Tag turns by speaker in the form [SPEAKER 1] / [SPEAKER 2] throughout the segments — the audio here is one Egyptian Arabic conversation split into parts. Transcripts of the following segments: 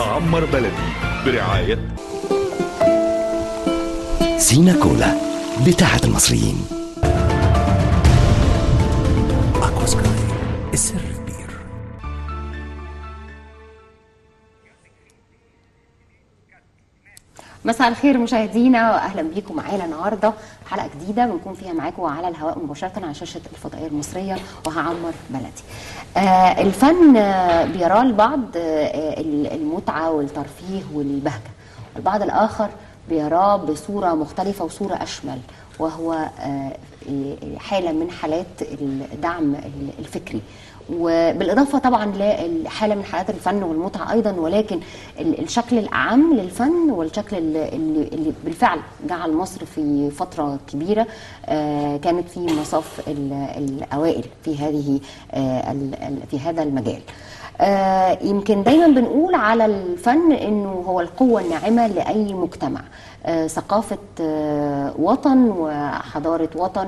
[SPEAKER 1] وعمر بلدي برعاية
[SPEAKER 2] سينا كولا بتاعة المصريين أكوا سكاي السر كبير
[SPEAKER 3] مساء الخير مشاهدينا واهلا بيكم معانا النهارده حلقه جديده بنكون فيها معاكم على الهواء مباشره على شاشه الفضائيه المصريه وهعمر بلدي. آه الفن آه بيراه البعض آه المتعه والترفيه والبهجه والبعض الاخر بيراه بصوره مختلفه وصوره اشمل وهو آه حاله من حالات الدعم الفكري وبالاضافه طبعا لحاله من حالات الفن والمتعه ايضا ولكن الشكل الاعم للفن والشكل اللي, اللي بالفعل جعل مصر في فتره كبيره كانت في مصاف الاوائل في هذه في هذا المجال. آه يمكن دايما بنقول على الفن انه هو القوه الناعمه لاي مجتمع آه ثقافه آه وطن وحضاره وطن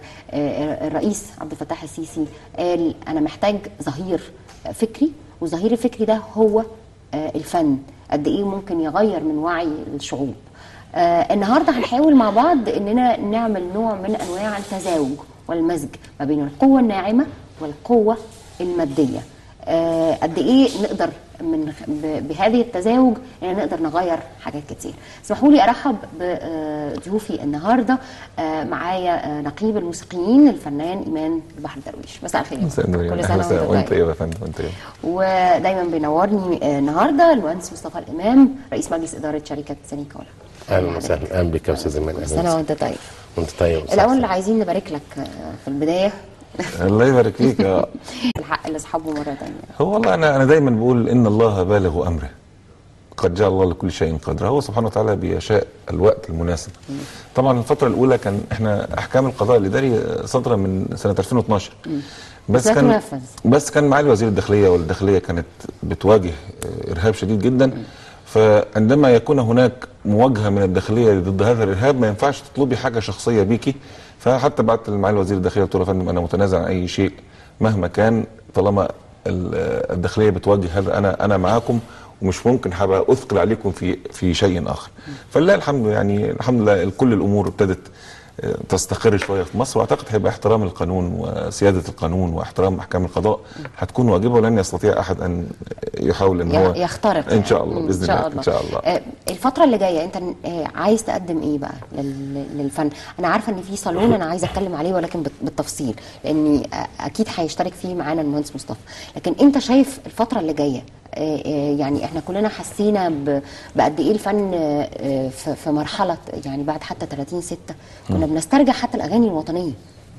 [SPEAKER 3] والرئيس عبد الفتاح السيسي قال انا محتاج ظهير فكري والظهير الفكري ده هو الفن قد ايه ممكن يغير من وعي الشعوب النهارده هنحاول مع بعض اننا نعمل نوع من انواع التزاوج والمزج ما بين القوه الناعمه والقوه الماديه آه قد ايه نقدر من بهذه التزاوج ان نقدر نغير حاجات كتير اسمحوا لي ارحب بضيوفي النهارده آه معايا نقيب الموسيقيين الفنان ايمان البحر درويش مساء الخير
[SPEAKER 4] مساء النور كل سنه وانت طيب يا فندم وانت طيب
[SPEAKER 3] ودايما بينورني النهارده المهندس مصطفى الامام رئيس مجلس اداره شركه سينيكولا
[SPEAKER 5] اهلا وسهلا اهلا بك يا استاذ ايمان
[SPEAKER 3] كل سنه وانت طيب
[SPEAKER 5] وانت طيب
[SPEAKER 3] الاول عايزين نبارك لك في البدايه
[SPEAKER 4] الله يبارك فيك يا
[SPEAKER 3] الحق لاصحابه مره ثانيه
[SPEAKER 4] هو والله انا انا دايما بقول ان الله بالغ امره قد جعل الله لكل شيء قدرا هو سبحانه وتعالى بيشاء الوقت المناسب طبعا الفتره الاولى كان احنا احكام القضاء الاداري صادره من سنه 2012
[SPEAKER 3] بس كان تنفذ.
[SPEAKER 4] بس كان معالي وزير الداخليه والداخليه كانت بتواجه ارهاب شديد جدا فعندما يكون هناك مواجهه من الداخليه ضد هذا الارهاب ما ينفعش تطلبي حاجه شخصيه بيكي فحتى بعت لمعالي وزير الداخليه قلت له يا فندم انا متنازل عن اي شيء مهما كان طالما الداخليه بتواجه هذا انا انا معاكم ومش ممكن هبقى اثقل عليكم في في شيء اخر فلله الحمد يعني الحمد لله كل الامور ابتدت تستقر شويه في مصر واعتقد هيبقى احترام القانون وسياده القانون واحترام احكام القضاء هتكون واجبه ولن يستطيع احد ان يحاول ان هو
[SPEAKER 3] يخترق
[SPEAKER 4] ان شاء الله باذن الله ان شاء الله
[SPEAKER 3] الفتره اللي جايه انت عايز تقدم ايه بقى للفن انا عارفه ان في صالون انا عايزه اتكلم عليه ولكن بالتفصيل لاني اكيد هيشترك فيه معانا المهندس مصطفى لكن انت شايف الفتره اللي جايه يعني احنا كلنا حسينا بقد ايه الفن في مرحله يعني بعد حتى 30 6 كنا بنسترجع حتى الاغاني الوطنيه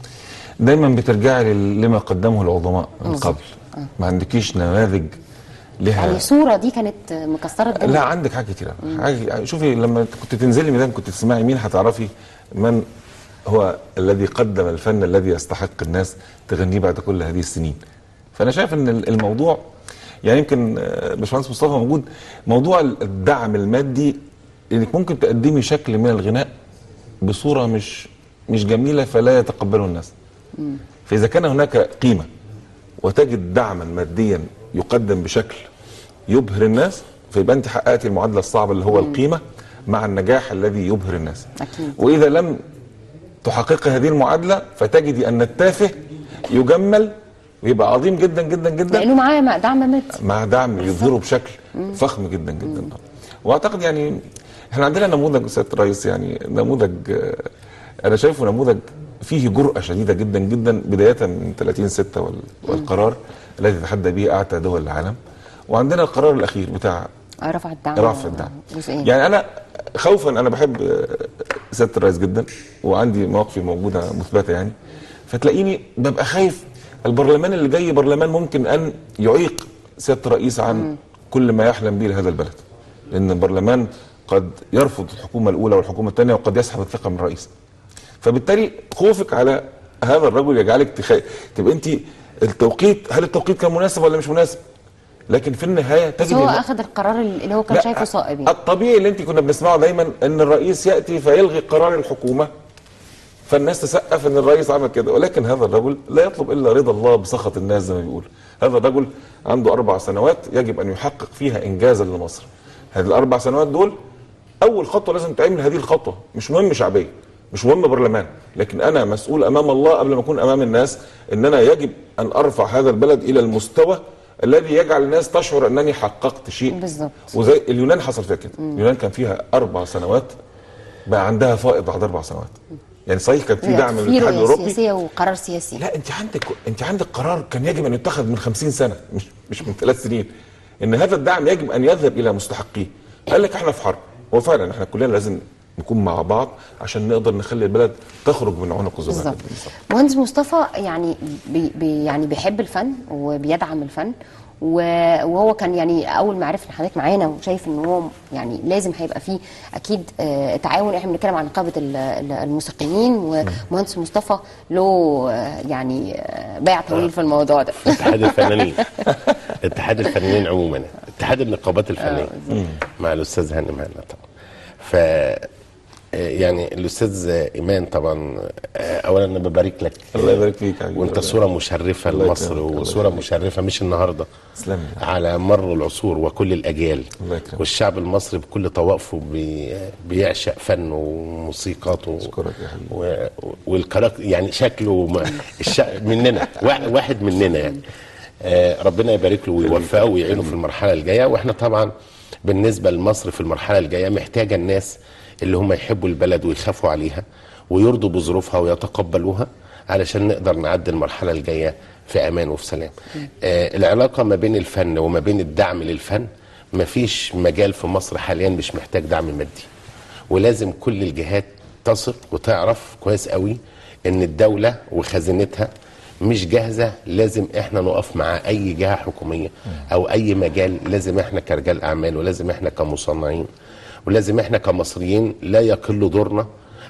[SPEAKER 4] دايما بترجعي لما قدمه العظماء من قبل ما عندكيش نماذج لها
[SPEAKER 3] يعني الصوره دي كانت مكسره الدنيا
[SPEAKER 4] لا عندك حاجه كتير حاجه شوفي لما كنت تنزلي ميدان كنت تسمعي مين هتعرفي من هو الذي قدم الفن الذي يستحق الناس تغنيه بعد كل هذه السنين فانا شايف ان الموضوع يعني يمكن باشمهندس مصطفى موجود موضوع الدعم المادي انك ممكن تقدمي شكل من الغناء بصوره مش مش جميله فلا يتقبله الناس فاذا كان هناك قيمه وتجد دعما ماديا يقدم بشكل يبهر الناس فيبقى انت حققتي المعادله الصعبه اللي هو القيمه مع النجاح الذي يبهر الناس
[SPEAKER 3] أكيد.
[SPEAKER 4] واذا لم تحققي هذه المعادله فتجدي ان التافه يجمل ويبقى عظيم جدا جدا جدا
[SPEAKER 3] لانه معاه دعم مادي
[SPEAKER 4] مع دعم يظهره بشكل فخم جدا جدا واعتقد يعني احنا عندنا نموذج سياده الرئيس يعني نموذج انا شايفه نموذج فيه جرأة شديدة جدا جدا بداية من 30 6 والقرار الذي تحدى به أعتى دول العالم وعندنا القرار الأخير بتاع
[SPEAKER 3] رفع الدعم
[SPEAKER 4] رفع الدعم يعني أنا خوفا أنا بحب سيادة الرئيس جدا وعندي مواقفي موجودة مثبتة يعني فتلاقيني ببقى خايف البرلمان اللي جاي برلمان ممكن ان يعيق سياده الرئيس عن م. كل ما يحلم به لهذا البلد لان البرلمان قد يرفض الحكومه الاولى والحكومه الثانيه وقد يسحب الثقه من الرئيس فبالتالي خوفك على هذا الرجل يجعلك تخ... تبقى انت التوقيت هل التوقيت كان مناسب ولا مش مناسب لكن في النهايه
[SPEAKER 3] تجد هو اخذ القرار اللي هو كان شايفه صائب
[SPEAKER 4] الطبيعي اللي انت كنا بنسمعه دايما ان الرئيس ياتي فيلغي قرار الحكومه فالناس تسقف ان الرئيس عمل كده ولكن هذا الرجل لا يطلب الا رضا الله بسخط الناس زي ما بيقول هذا الرجل عنده اربع سنوات يجب ان يحقق فيها انجازا لمصر هذه الاربع سنوات دول اول خطوه لازم تعمل هذه الخطوه مش مهم شعبيه مش مهم برلمان لكن انا مسؤول امام الله قبل ما اكون امام الناس ان انا يجب ان ارفع هذا البلد الى المستوى الذي يجعل الناس تشعر انني حققت شيء
[SPEAKER 3] بالظبط.
[SPEAKER 4] وزي اليونان حصل فيها كده اليونان كان فيها اربع سنوات بقى عندها فائض بعد اربع سنوات يعني صحيح كان في دعم من
[SPEAKER 3] في
[SPEAKER 4] الاتحاد
[SPEAKER 3] رؤية
[SPEAKER 4] الاوروبي
[SPEAKER 3] سياسيه وقرار سياسي
[SPEAKER 4] لا انت عندك انت عندك قرار كان يجب ان يتخذ من 50 سنه مش مش من ثلاث سنين ان هذا الدعم يجب ان يذهب الى مستحقيه قال لك احنا في حرب وفعلا احنا كلنا لازم نكون مع بعض عشان نقدر نخلي البلد تخرج من عنق الزمان
[SPEAKER 3] بالظبط مهندس مصطفى يعني بي بي يعني بيحب الفن وبيدعم الفن و- وهو كان يعني اول ما عرف ان حضرتك معانا وشايف ان هو يعني لازم هيبقى فيه اكيد آه، تعاون احنا بنتكلم عن نقابه ال- ال- الموسيقيين ومهندس مصطفى له آه، يعني آه، باع طويل في الموضوع ده
[SPEAKER 5] اتحاد الفنانين اتحاد الفنانين عموما اتحاد النقابات الفنيه مع الاستاذ هاني مهنا طبعا ف يعني الاستاذ ايمان طبعا اولا انا ببارك لك
[SPEAKER 4] الله يبارك فيك يا حبيبي.
[SPEAKER 5] وانت صوره مشرفه
[SPEAKER 4] الله
[SPEAKER 5] لمصر
[SPEAKER 4] يكرمك. الله
[SPEAKER 5] وصوره مشرفه مش النهارده
[SPEAKER 4] تسلم لي.
[SPEAKER 5] على مر العصور وكل الاجيال
[SPEAKER 4] الله يكرمك.
[SPEAKER 5] والشعب المصري بكل طوائفه بي بيعشق فنه وموسيقاته
[SPEAKER 4] أشكرك يا حبيبي.
[SPEAKER 5] و... والكاركتر يعني شكله ما الش... مننا وا- واحد مننا يعني آه ربنا يبارك له ويوفقه ويعينه في المرحله الجايه واحنا طبعا بالنسبه لمصر في المرحله الجايه محتاجه الناس اللي هم يحبوا البلد ويخافوا عليها ويرضوا بظروفها ويتقبلوها علشان نقدر نعدي المرحله الجايه في امان وفي سلام. آه العلاقه ما بين الفن وما بين الدعم للفن مفيش مجال في مصر حاليا مش محتاج دعم مادي. ولازم كل الجهات تثق وتعرف كويس قوي ان الدوله وخزينتها مش جاهزه لازم احنا نقف مع اي جهه حكوميه او اي مجال لازم احنا كرجال اعمال ولازم احنا كمصنعين ولازم احنا كمصريين لا يقل دورنا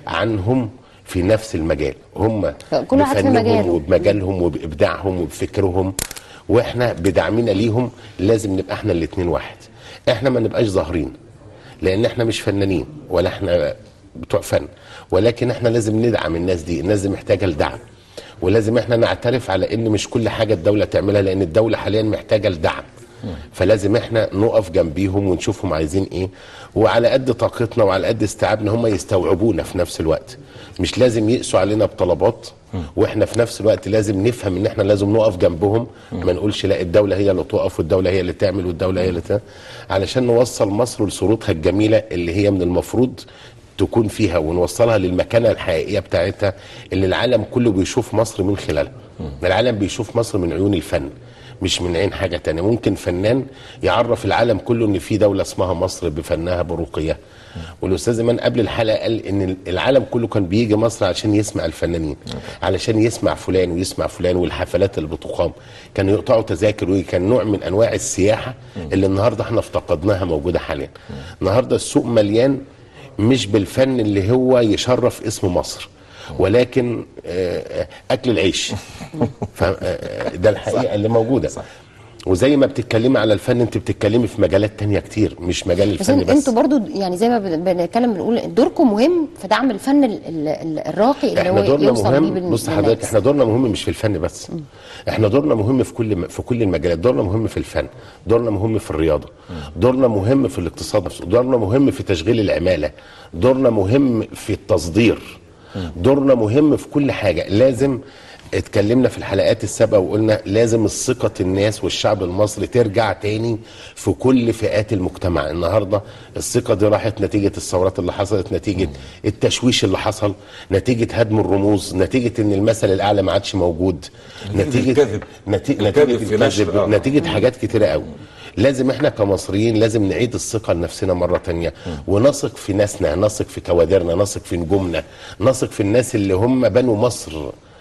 [SPEAKER 5] عنهم في نفس المجال هم
[SPEAKER 3] كل واحد في
[SPEAKER 5] بفنهم
[SPEAKER 3] مجاله.
[SPEAKER 5] وبمجالهم وبابداعهم وبفكرهم واحنا بدعمنا ليهم لازم نبقى احنا الاتنين واحد احنا ما نبقاش ظاهرين لان احنا مش فنانين ولا احنا بتوع فن ولكن احنا لازم ندعم الناس دي الناس دي محتاجه لدعم ولازم احنا نعترف على ان مش كل حاجه الدوله تعملها لان الدوله حاليا محتاجه لدعم فلازم احنا نقف جنبيهم ونشوفهم عايزين ايه وعلى قد طاقتنا وعلى قد استيعابنا هم يستوعبونا في نفس الوقت مش لازم يقسوا علينا بطلبات واحنا في نفس الوقت لازم نفهم ان احنا لازم نقف جنبهم ما نقولش لا الدوله هي اللي تقف والدوله هي اللي تعمل والدوله هي اللي تعمل علشان نوصل مصر لصورتها الجميله اللي هي من المفروض تكون فيها ونوصلها للمكانه الحقيقيه بتاعتها اللي العالم كله بيشوف مصر من خلالها العالم بيشوف مصر من عيون الفن مش من عين حاجه تانية ممكن فنان يعرف العالم كله ان في دوله اسمها مصر بفنها برقيها والاستاذ ايمان قبل الحلقه قال ان العالم كله كان بيجي مصر عشان يسمع الفنانين علشان يسمع فلان ويسمع فلان والحفلات اللي بتقام كانوا يقطعوا تذاكر وكان نوع من انواع السياحه اللي النهارده احنا افتقدناها موجوده حاليا النهارده السوق مليان مش بالفن اللي هو يشرف اسم مصر ولكن آه، اكل العيش ف- آه، ده الحقيقه اللي موجوده وزي ما بتتكلمي على الفن انت بتتكلمي في مجالات تانية كتير مش مجال
[SPEAKER 3] بس
[SPEAKER 5] الفن
[SPEAKER 3] إن-
[SPEAKER 5] بس
[SPEAKER 3] انتوا برضو يعني زي ما بن- بنتكلم بنقول دوركم مهم في دعم الفن ال- ال- ال- الراقي اللي
[SPEAKER 5] احنا
[SPEAKER 3] هو
[SPEAKER 5] دورنا
[SPEAKER 3] يوصل بيه
[SPEAKER 5] مهم
[SPEAKER 3] بال-
[SPEAKER 5] بص حضرتك
[SPEAKER 3] للناس.
[SPEAKER 5] احنا دورنا مهم مش في الفن بس احنا دورنا مهم في كل في كل المجالات دورنا مهم في الفن دورنا مهم في الرياضه دورنا مهم في الاقتصاد نفسه دورنا مهم في تشغيل العماله دورنا مهم في التصدير دورنا مهم في كل حاجه لازم اتكلمنا في الحلقات السابقه وقلنا لازم الثقه الناس والشعب المصري ترجع تاني في كل فئات المجتمع النهارده الثقه دي راحت نتيجه الثورات اللي حصلت نتيجه التشويش اللي حصل نتيجه هدم الرموز نتيجه ان المثل الاعلى ما عادش موجود
[SPEAKER 4] نتيجة الكذب.
[SPEAKER 5] نتي...
[SPEAKER 4] الكذب
[SPEAKER 5] نتيجه
[SPEAKER 4] في نشر،
[SPEAKER 5] الكذب
[SPEAKER 4] آه.
[SPEAKER 5] نتيجه حاجات كتيره قوي لازم احنا كمصريين لازم نعيد الثقه لنفسنا مره تانية ونثق في ناسنا نثق في كوادرنا نثق في نجومنا نثق في الناس اللي هم بنوا مصر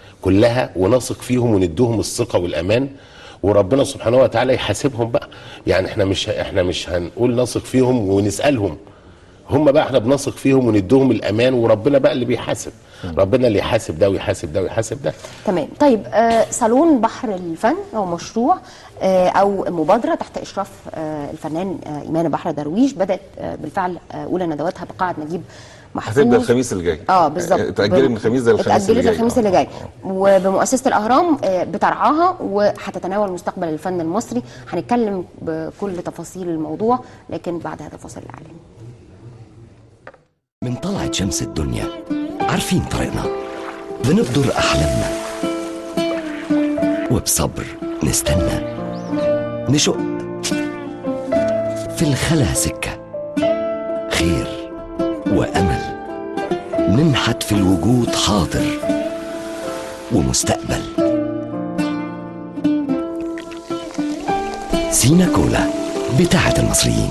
[SPEAKER 5] كلها ونثق فيهم ونديهم الثقه والامان وربنا سبحانه وتعالى يحاسبهم بقى يعني احنا مش احنا مش هنقول نثق فيهم ونسالهم هم بقى احنا بنثق فيهم ونديهم الامان وربنا بقى اللي بيحاسب ربنا اللي يحاسب ده ويحاسب ده ويحاسب ده
[SPEAKER 3] تمام طيب آه صالون بحر الفن هو مشروع آه او مبادره تحت اشراف آه الفنان آه ايمان بحر درويش بدات آه بالفعل آه اولى ندواتها بقاعه نجيب محفوظ
[SPEAKER 4] هتبدا الخميس اللي جاي
[SPEAKER 3] اه بالظبط
[SPEAKER 4] اتاجلت من الخميس ده للخميس اللي
[SPEAKER 3] اتاجلت
[SPEAKER 4] جاي
[SPEAKER 3] الخميس
[SPEAKER 4] آه.
[SPEAKER 3] اللي جاي وبمؤسسه الاهرام آه، بترعاها وهتتناول مستقبل الفن المصري هنتكلم بكل تفاصيل الموضوع لكن بعد هذا الفاصل الاعلاني
[SPEAKER 2] من طلعت شمس الدنيا عارفين طريقنا بنبدر أحلامنا وبصبر نستنى نشق في الخلا سكة خير وأمل ننحت في الوجود حاضر ومستقبل سينا كولا بتاعة المصريين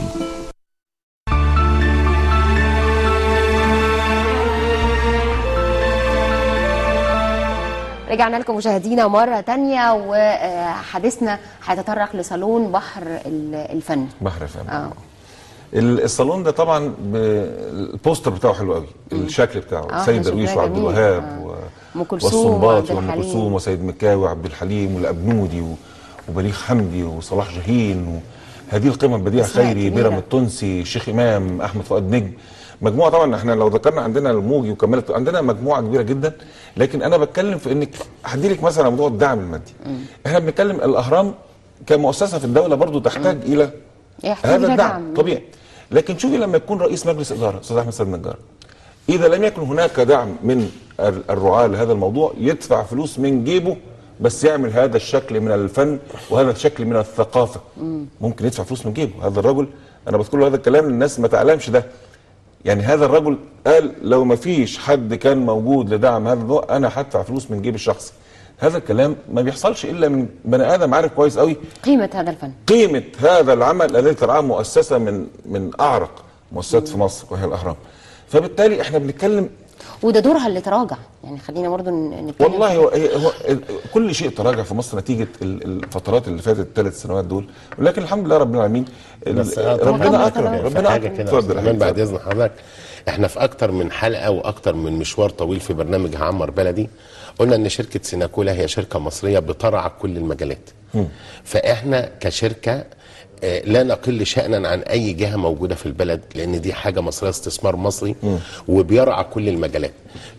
[SPEAKER 3] رجعنا لكم مشاهدينا مرة تانية وحديثنا هيتطرق لصالون بحر ال- الفن
[SPEAKER 4] بحر فهم
[SPEAKER 3] اه
[SPEAKER 4] ال- الصالون ده طبعا ب- البوستر بتاعه حلو قوي الشكل بتاعه
[SPEAKER 3] آه،
[SPEAKER 4] سيد
[SPEAKER 3] إحنا
[SPEAKER 4] درويش
[SPEAKER 3] شفناه
[SPEAKER 4] وعبد
[SPEAKER 3] جميل.
[SPEAKER 4] الوهاب
[SPEAKER 3] آه.
[SPEAKER 4] و-
[SPEAKER 3] أم كلثوم
[SPEAKER 4] والصنباطي
[SPEAKER 3] وعبد
[SPEAKER 4] وام
[SPEAKER 3] الحليم.
[SPEAKER 4] كلثوم وسيد مكاوي وعبد الحليم والابنودي و- وبليغ حمدي وصلاح جاهين وهذه القمم بديع
[SPEAKER 3] أسماء
[SPEAKER 4] خيري
[SPEAKER 3] كبيرة.
[SPEAKER 4] بيرام التونسي الشيخ امام احمد فؤاد نجم مجموعه طبعا احنا لو ذكرنا عندنا الموجي وكملت عندنا مجموعه كبيره جدا لكن انا بتكلم في انك هدي لك مثلا موضوع الدعم المادي احنا بنتكلم الاهرام كمؤسسه في الدوله برضو تحتاج الى
[SPEAKER 3] يحتاج
[SPEAKER 4] هذا
[SPEAKER 3] إلى
[SPEAKER 4] الدعم
[SPEAKER 3] دعم.
[SPEAKER 4] طبيعي لكن شوفي لما يكون رئيس مجلس اداره استاذ احمد سيد نجار اذا لم يكن هناك دعم من ال- الرعاه لهذا الموضوع يدفع فلوس من جيبه بس يعمل هذا الشكل من الفن وهذا الشكل من الثقافه ممكن يدفع فلوس من جيبه هذا الرجل انا بذكر له هذا الكلام للناس ما تعلمش ده يعني هذا الرجل قال لو ما فيش حد كان موجود لدعم هذا الموضوع انا هدفع فلوس من جيبي الشخصي هذا الكلام ما بيحصلش الا من بني ادم عارف كويس قوي
[SPEAKER 3] قيمة هذا الفن
[SPEAKER 4] قيمة هذا العمل الذي ترعاه مؤسسة من من أعرق مؤسسات في مصر وهي الأهرام فبالتالي احنا بنتكلم
[SPEAKER 3] وده دورها اللي تراجع يعني خلينا برضو ن- نتكلم
[SPEAKER 4] والله هو, هي- هو كل شيء تراجع في مصر نتيجة ال- الفترات اللي فاتت الثلاث سنوات دول ولكن الحمد لله رب العالمين ال-
[SPEAKER 5] بس آه،
[SPEAKER 4] ربنا
[SPEAKER 3] طبعاً.
[SPEAKER 4] أكرم
[SPEAKER 3] في
[SPEAKER 4] ربنا
[SPEAKER 5] حاجه
[SPEAKER 4] أكرم
[SPEAKER 5] كده
[SPEAKER 4] اتفضل
[SPEAKER 5] اتفضل
[SPEAKER 4] يا
[SPEAKER 5] بعد
[SPEAKER 4] حبيبي.
[SPEAKER 5] اذن حضرتك احنا في اكتر من حلقه واكتر من مشوار طويل في برنامج هعمر بلدي قلنا ان شركه سيناكولا هي شركه مصريه بترعى كل المجالات فاحنا كشركه آه، لا نقل شأنا عن أي جهة موجودة في البلد لأن دي حاجة مصرية استثمار مصري وبيرعى كل المجالات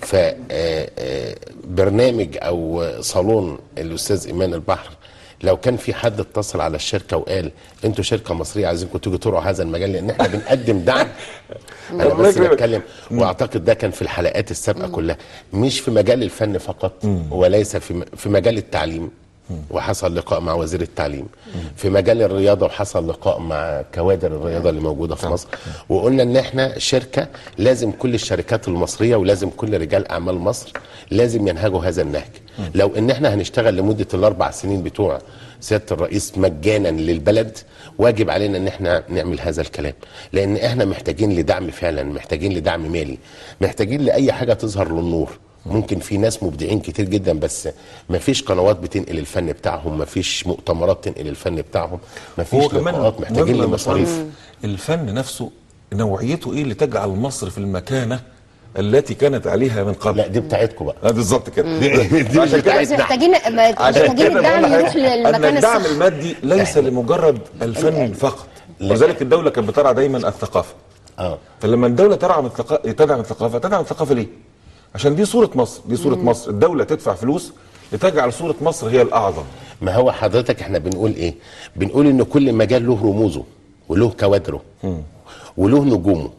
[SPEAKER 5] فبرنامج أو صالون الأستاذ إيمان البحر لو كان في حد اتصل على الشركة وقال أنتوا شركة مصرية عايزينكم تيجوا ترعوا هذا المجال لأن احنا بنقدم دعم أنا
[SPEAKER 4] الله
[SPEAKER 5] بس
[SPEAKER 4] يكرمك.
[SPEAKER 5] بتكلم واعتقد ده كان في الحلقات السابقه كلها مش في مجال الفن فقط وليس في م- في مجال التعليم وحصل لقاء مع وزير التعليم في مجال الرياضه وحصل لقاء مع كوادر الرياضه اللي موجوده في مصر وقلنا ان احنا شركه لازم كل الشركات المصريه ولازم كل رجال اعمال مصر لازم ينهجوا هذا النهج لو ان احنا هنشتغل لمده الاربع سنين بتوع سياده الرئيس مجانا للبلد واجب علينا ان احنا نعمل هذا الكلام لان احنا محتاجين لدعم فعلا محتاجين لدعم مالي محتاجين لاي حاجه تظهر للنور ممكن في ناس مبدعين كتير جدا بس ما فيش قنوات بتنقل الفن بتاعهم ما فيش مؤتمرات تنقل الفن بتاعهم ما فيش
[SPEAKER 4] هو كمان
[SPEAKER 5] لقاءات محتاجين
[SPEAKER 4] مهم يا
[SPEAKER 5] لمصاريف
[SPEAKER 4] باشمهندس، الفن نفسه نوعيته ايه اللي تجعل مصر في المكانة التي كانت عليها من قبل
[SPEAKER 5] لا دي بتاعتكم بقى
[SPEAKER 4] آه بالظبط كده
[SPEAKER 5] دي- دي
[SPEAKER 4] عشان كده
[SPEAKER 3] بس محتاجين ما-
[SPEAKER 4] عشان
[SPEAKER 3] محتاجين
[SPEAKER 4] كده
[SPEAKER 3] الدعم
[SPEAKER 4] بقول
[SPEAKER 3] يروح
[SPEAKER 4] لحضرتك
[SPEAKER 3] للمكان
[SPEAKER 4] ان الدعم
[SPEAKER 3] الصح
[SPEAKER 4] المادي ليس لمجرد الفن فقط ولذلك الدوله كانت بترعى دايما الثقافه
[SPEAKER 5] اه
[SPEAKER 4] فلما الدوله تدعم الثقافه تدعم الثقافه تدعم الثقافه ليه؟ عشان دي صوره مصر دي صوره مصر الدوله تدفع فلوس لتجعل صوره مصر هي الاعظم
[SPEAKER 5] ما هو حضرتك احنا بنقول ايه بنقول ان كل مجال له رموزه وله كوادره وله نجومه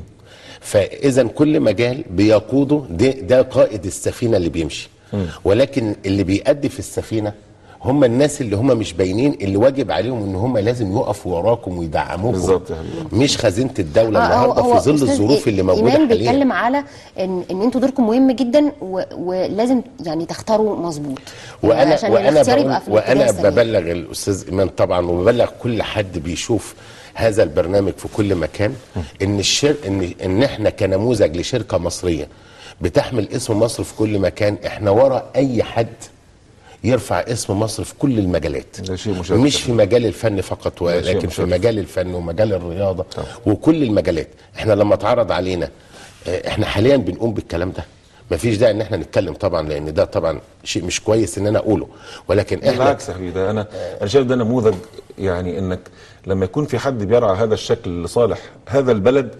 [SPEAKER 5] فاذا كل مجال بيقوده ده, ده قائد السفينه اللي بيمشي ولكن اللي بيأدي في السفينه هم الناس اللي هم مش باينين اللي واجب عليهم ان هم لازم يقفوا وراكم ويدعموكم
[SPEAKER 4] بالظبط يا حبيبي.
[SPEAKER 5] مش خزينه الدوله
[SPEAKER 3] آه، هو-
[SPEAKER 5] النهارده
[SPEAKER 3] هو
[SPEAKER 5] في ظل
[SPEAKER 3] أستاذ
[SPEAKER 5] الظروف اللي موجوده
[SPEAKER 3] ايمان
[SPEAKER 5] حاليا
[SPEAKER 3] بيتكلم على ان ان انتوا دوركم مهم جدا و... ولازم يعني تختاروا مظبوط يعني
[SPEAKER 5] وانا
[SPEAKER 3] عشان
[SPEAKER 5] وانا
[SPEAKER 3] الاختيار
[SPEAKER 5] بقول
[SPEAKER 3] يبقى في
[SPEAKER 5] وانا
[SPEAKER 3] الاتجاه السليم.
[SPEAKER 5] ببلغ الاستاذ ايمان طبعا وببلغ كل حد بيشوف هذا البرنامج في كل مكان ان الشر ان ان احنا كنموذج لشركه مصريه بتحمل اسم مصر في كل مكان احنا ورا اي حد يرفع اسم مصر في كل المجالات
[SPEAKER 4] ده شيء مشرف
[SPEAKER 5] مش في مجال الفن فقط
[SPEAKER 4] ده شيء
[SPEAKER 5] ولكن في
[SPEAKER 4] مشرف.
[SPEAKER 5] مجال الفن ومجال الرياضه وكل المجالات احنا لما اتعرض علينا اه، احنا حاليا بنقوم بالكلام ده مفيش داعي ان احنا نتكلم طبعا لان ده طبعا شيء مش كويس ان انا اقوله ولكن احنا
[SPEAKER 4] بالعكس يا حبيبي ده انا انا شايف ده نموذج يعني انك لما يكون في حد بيرعى هذا الشكل لصالح هذا البلد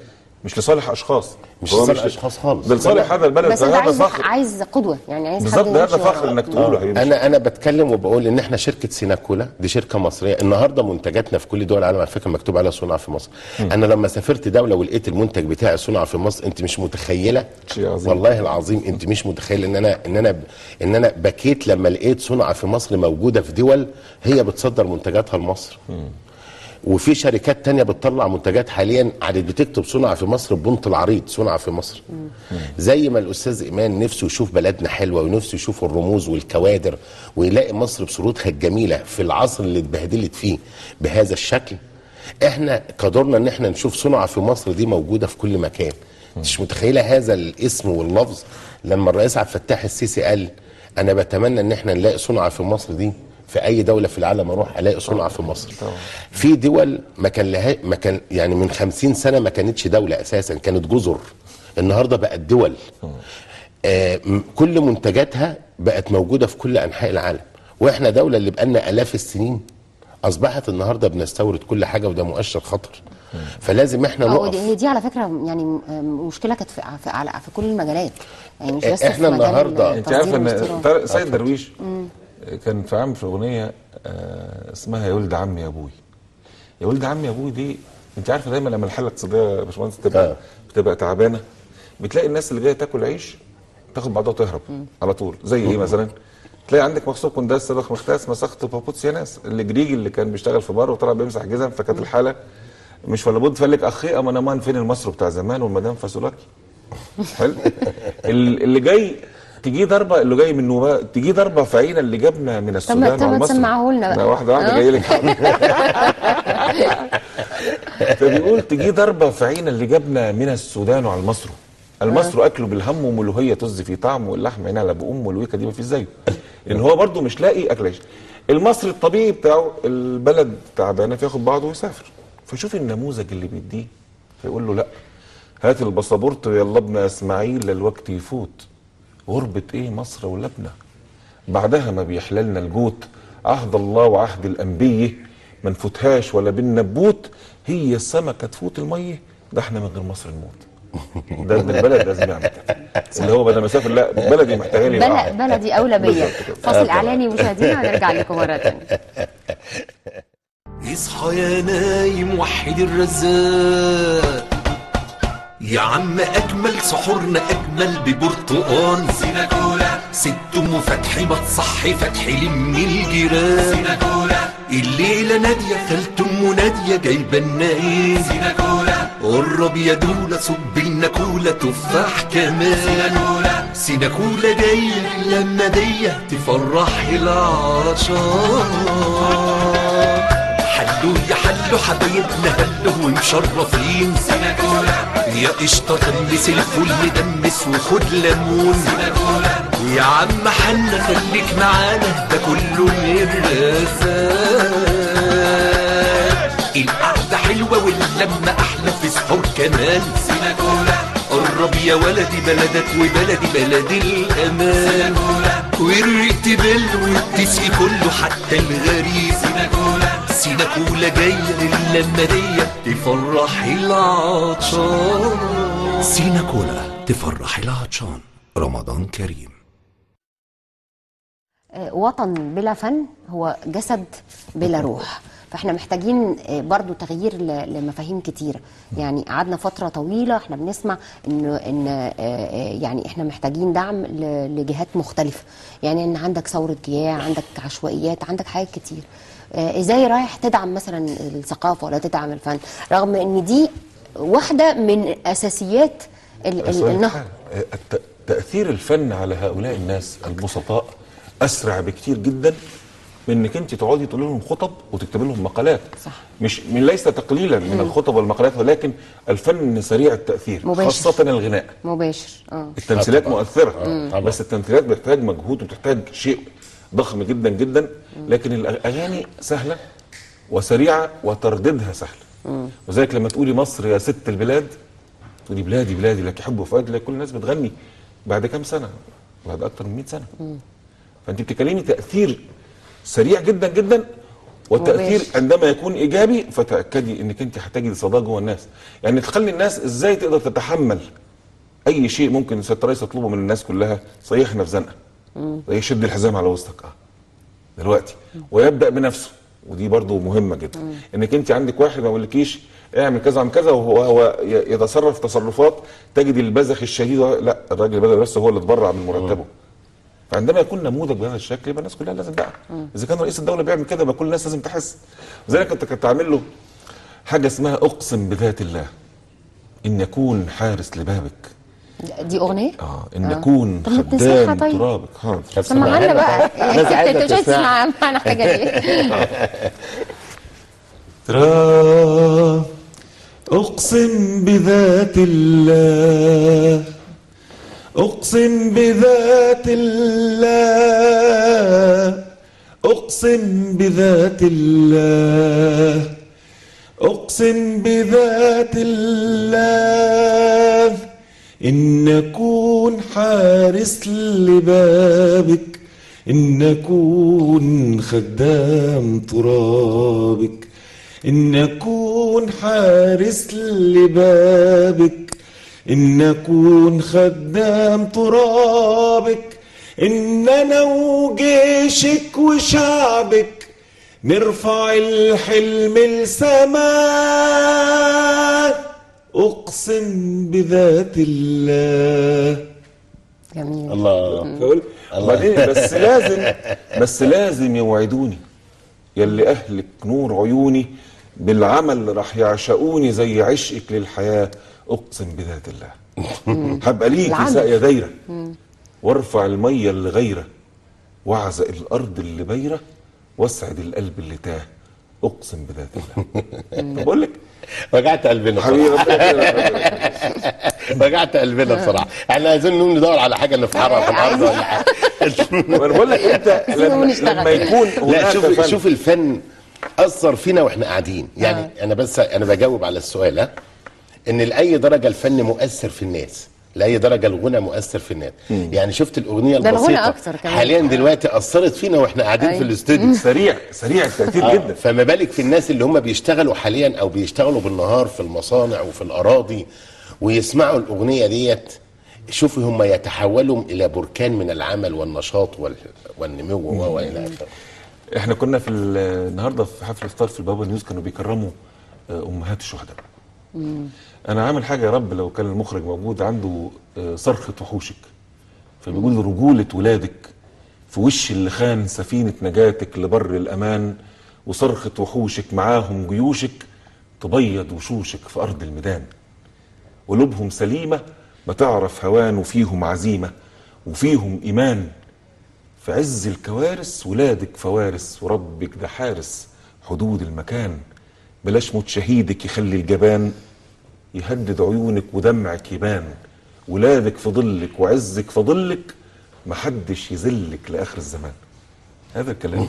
[SPEAKER 4] مش لصالح اشخاص
[SPEAKER 5] مش
[SPEAKER 4] هو
[SPEAKER 5] لصالح أشخاص خالص.
[SPEAKER 4] ده لصالح هذا البلد
[SPEAKER 3] بس انت
[SPEAKER 4] فهذا
[SPEAKER 3] عايز
[SPEAKER 4] فخر
[SPEAKER 3] عايز قدوه يعني عايز
[SPEAKER 4] بالظبط
[SPEAKER 3] حد
[SPEAKER 4] ده
[SPEAKER 3] يمشي
[SPEAKER 4] هذا فخر
[SPEAKER 3] وراه.
[SPEAKER 4] انك تقوله حبيبي
[SPEAKER 5] انا انا بتكلم وبقول ان احنا شركه سيناكولا دي شركه مصريه النهارده منتجاتنا في كل دول العالم على فكره مكتوب عليها صنع في مصر انا لما سافرت دوله ولقيت المنتج بتاعي صنع في مصر انت مش متخيله
[SPEAKER 4] شيء عظيم.
[SPEAKER 5] والله العظيم انت مش متخيل ان انا ان انا ان انا بكيت لما لقيت صنع في مصر موجوده في دول هي بتصدر منتجاتها لمصر وفي شركات تانية بتطلع منتجات حاليا عادت بتكتب صنع في مصر ببنط العريض صنع في مصر زي ما الاستاذ ايمان نفسه يشوف بلدنا حلوه ونفسه يشوف الرموز والكوادر ويلاقي مصر بصورتها الجميله في العصر اللي اتبهدلت فيه بهذا الشكل احنا قدرنا ان احنا نشوف صنع في مصر دي موجوده في كل مكان مش متخيله هذا الاسم واللفظ لما الرئيس عبد الفتاح السيسي قال انا بتمنى ان احنا نلاقي صنع في مصر دي في اي دوله في العالم اروح الاقي صنع في مصر في دول ما كان لها ما كان يعني من خمسين سنه ما كانتش دوله اساسا كانت جزر النهارده بقت دول آه م- كل منتجاتها بقت موجوده في كل انحاء العالم واحنا دوله اللي بقالنا الاف السنين اصبحت النهارده بنستورد كل حاجه وده مؤشر خطر فلازم احنا
[SPEAKER 3] اه دي
[SPEAKER 5] نقف
[SPEAKER 3] هي دي على فكره يعني م- مشكله كانت في, في, على في كل المجالات يعني مش بس
[SPEAKER 5] إحنا
[SPEAKER 3] في مجال
[SPEAKER 5] النهاردة-
[SPEAKER 4] انت
[SPEAKER 3] التصدير
[SPEAKER 4] عارف ان
[SPEAKER 3] والاستيراد.
[SPEAKER 4] طارق سيد درويش كان في عام في اغنيه آه، اسمها يا ولد عمي يا ابوي يا ولد عمي يا ابوي دي انت عارفه دايما لما الحاله الاقتصاديه يا باشمهندس
[SPEAKER 5] آه.
[SPEAKER 4] تبقى بتبقى تعبانه بتلاقي الناس اللي جايه تاكل عيش تاخد بعضها وتهرب على طول زي ايه مثلا تلاقي عندك مخصوص كنداس صدق مختاس مسخت بابوتس يا ناس اللي جريجي اللي كان بيشتغل في بار وطلع بيمسح جزم فكانت الحاله مش ولا بد فقال لك اخي امان امان فين المصري بتاع زمان والمدام فاسولاكي حلو ال- اللي جاي تجي ضربه اللي جاي من نوبه تجي ضربه في عين اللي جابنا من السودان
[SPEAKER 3] طب ما
[SPEAKER 4] على مصر
[SPEAKER 3] تسمعه لنا بقى.
[SPEAKER 4] لا، واحده واحده
[SPEAKER 3] آه.
[SPEAKER 4] جاي لك فبيقول تجي ضربه في عين اللي جابنا من السودان على مصر المصر اكله بالهم وملوهيه طز في طعم واللحم عينها بأم والويكه دي ما فيش زيه لان هو برضه مش لاقي اكل عيش المصري الطبيعي بتاعه البلد تعبانه فياخد بعضه ويسافر فشوف النموذج اللي بيديه فيقول له لا هات الباسبورت يلا ابن اسماعيل للوقت يفوت غربة ايه مصر ولبنى بعدها ما بيحللنا الجوت عهد الله وعهد الانبية ما نفوتهاش ولا بالنبوت هي السمكة تفوت المية ده احنا من غير مصر نموت ده ابن البلد لازم يعمل كده اللي هو بدل ما اسافر لا بلدي محتاجه لي
[SPEAKER 3] بل-
[SPEAKER 4] معاها.
[SPEAKER 3] بلدي اولى بيا
[SPEAKER 4] بالظبط كده.
[SPEAKER 3] فاصل اعلاني مشاهدينا هنرجع لكم مره ثانيه
[SPEAKER 6] اصحى يا نايم وحد الرزاق يا عم اجمل سحورنا اجمل ببرتقال سيناكولا ست ام فتحي ما تصحي فتحي لم الجيران سيناكولا الليله ناديه خالت ام ناديه جايبه لنا ايه سيناكولا قرب يا دولا صب لنا كولا تفاح كمان سيناكولا سيناكولا جايه لما دي تفرح العطشان حلو يا حلو حبايبنا هلو ومشرفين سناكولا يا قشطة دمس الفل دمس وخد ليمون يا عم حنا خليك معانا ده كله من رزاق القعدة حلوة واللمة أحلى في سحور كمان سيناكولا قرب يا ولدي بلدك وبلدي بلد الأمان والريت بل والتسقي كله حتى الغريب سيناكولا سيناكولا جاية للمة دي تفرح العطشان سيناكولا تفرح العطشان رمضان كريم
[SPEAKER 3] آه، وطن بلا فن هو جسد بلا روح فاحنا محتاجين آه، برضو تغيير ل- لمفاهيم كتيره يعني قعدنا فتره طويله احنا بنسمع انه ان آه، آه، يعني احنا محتاجين دعم ل- لجهات مختلفه يعني ان عندك ثوره جياع عندك عشوائيات عندك حاجات كتير آه، ازاي رايح تدعم مثلا الثقافه ولا تدعم الفن رغم ان دي واحده من اساسيات ال- ال-
[SPEAKER 4] أصل
[SPEAKER 3] النهضه
[SPEAKER 4] حاجة، الت- تأثير الفن على هؤلاء الناس البسطاء أسرع بكتير جدا من انك انت تقعدي تقولي لهم خطب وتكتبي لهم مقالات
[SPEAKER 3] صح.
[SPEAKER 4] مش من ليس تقليلا من الخطب والمقالات ولكن الفن سريع التأثير
[SPEAKER 3] مباشر.
[SPEAKER 4] خاصة الغناء
[SPEAKER 3] مباشر اه
[SPEAKER 4] التمثيلات
[SPEAKER 5] طبعاً.
[SPEAKER 4] مؤثرة
[SPEAKER 5] آه، طبعاً.
[SPEAKER 4] بس التمثيلات بتحتاج مجهود وبتحتاج شيء ضخم جدا جدا لكن الأغاني سهلة وسريعة وترديدها سهل وذلك لما تقولي مصر يا ست البلاد تقولي بلادي بلادي لك يحب فؤاد لك كل الناس بتغني بعد كام سنة بعد أكتر من 100 سنة فأنت بتتكلمي تأثير سريع جدا جدا والتاثير
[SPEAKER 3] مباشر.
[SPEAKER 4] عندما يكون ايجابي فتاكدي انك انت هتجد صدى جوه الناس يعني تخلي الناس ازاي تقدر تتحمل اي شيء ممكن ست رئيس تطلبه من الناس كلها صيحنا في زنقه زي شد الحزام على وسطك اه دلوقتي ويبدا بنفسه ودي برضو مهمه جدا انك انت عندك واحد ما يقولكيش اعمل كذا اعمل كذا وهو هو ي- يتصرف تصرفات تجد البذخ الشديد لا الراجل بدل بس هو اللي اتبرع من مرتبه فعندما يكون نموذج بهذا الشكل يبقى الناس كلها لازم بقى اذا كان رئيس الدوله بيعمل كده يبقى كل الناس لازم تحس لذلك انت كنت عامل له حاجه اسمها اقسم بذات الله ان يكون حارس لبابك
[SPEAKER 3] دي اغنيه
[SPEAKER 4] اه ان يكون
[SPEAKER 3] طب ما تسمعها
[SPEAKER 4] خدام
[SPEAKER 3] طيب.
[SPEAKER 4] ترابك حاضر
[SPEAKER 5] طب
[SPEAKER 3] سمعنا بقى
[SPEAKER 5] الناس عايزة
[SPEAKER 3] انت مش
[SPEAKER 5] تسمع.
[SPEAKER 3] تسمع معنا حاجه ليه
[SPEAKER 4] ترى أقسم بذات الله أقسم بذات الله أقسم بذات الله أقسم بذات الله إن نكون حارس لبابك إن نكون خدام ترابك إن نكون حارس لبابك إن نكون خدام ترابك إننا وجيشك وشعبك نرفع الحلم لسماء أقسم بذات الله
[SPEAKER 3] جميل
[SPEAKER 5] الله
[SPEAKER 4] فقول وبعدين بس لازم بس لازم يوعدوني يلي اهلك نور عيوني بالعمل راح يعشقوني زي عشقك للحياه اقسم بذات الله هبقى ليكي
[SPEAKER 3] العمل.
[SPEAKER 4] ساقيه دايره وارفع الميه اللي غيره واعزق الارض اللي بايره واسعد القلب اللي تاه اقسم بذات الله بقول لك
[SPEAKER 5] وجعت قلبنا
[SPEAKER 4] حبيبي
[SPEAKER 5] بصراحه
[SPEAKER 4] ربنا يخليك.
[SPEAKER 5] وجعت قلبنا بصراحه احنا عايزين نقوم ندور على حاجه نفحرها في الارض ولا حاجه
[SPEAKER 4] انا بقول لك انت لما,
[SPEAKER 3] نشتغل.
[SPEAKER 4] لما يكون
[SPEAKER 5] لا
[SPEAKER 4] هناك
[SPEAKER 5] شوف
[SPEAKER 4] فن
[SPEAKER 5] شوف الفن اثر فينا واحنا قاعدين يعني انا بس انا بجاوب على السؤال ها ان لاي درجه الفن مؤثر في الناس لاي درجه الغنى مؤثر في الناس يعني شفت الاغنيه
[SPEAKER 3] ده الغنى
[SPEAKER 5] البسيطه
[SPEAKER 3] أكتر كمان.
[SPEAKER 5] حاليا دلوقتي اثرت فينا واحنا قاعدين في
[SPEAKER 3] أيوة.
[SPEAKER 5] الاستوديو
[SPEAKER 4] سريع سريع التاثير
[SPEAKER 5] آه،
[SPEAKER 4] جدا
[SPEAKER 5] فما بالك في الناس اللي هم بيشتغلوا حاليا او بيشتغلوا بالنهار في المصانع وفي الاراضي ويسمعوا الاغنيه ديت شوفوا هم يتحولوا الى بركان من العمل والنشاط وال- والنمو و- والى اخره
[SPEAKER 4] احنا كنا في ال- النهارده في حفل افطار في البابا نيوز كانوا بيكرموا آه، امهات الشهداء انا عامل حاجه يا رب لو كان المخرج موجود عنده آه، صرخه وحوشك فبيقول رجوله ولادك في وش اللي خان سفينه نجاتك لبر الامان وصرخه وحوشك معاهم جيوشك تبيض وشوشك في ارض الميدان قلوبهم سليمه بتعرف هوان وفيهم عزيمه وفيهم ايمان في عز الكوارث ولادك فوارس وربك ده حارس حدود المكان بلاش موت شهيدك يخلي الجبان يهدد عيونك ودمعك يبان ولادك في ظلك وعزك في ظلك محدش يذلك لاخر الزمان هذا الكلام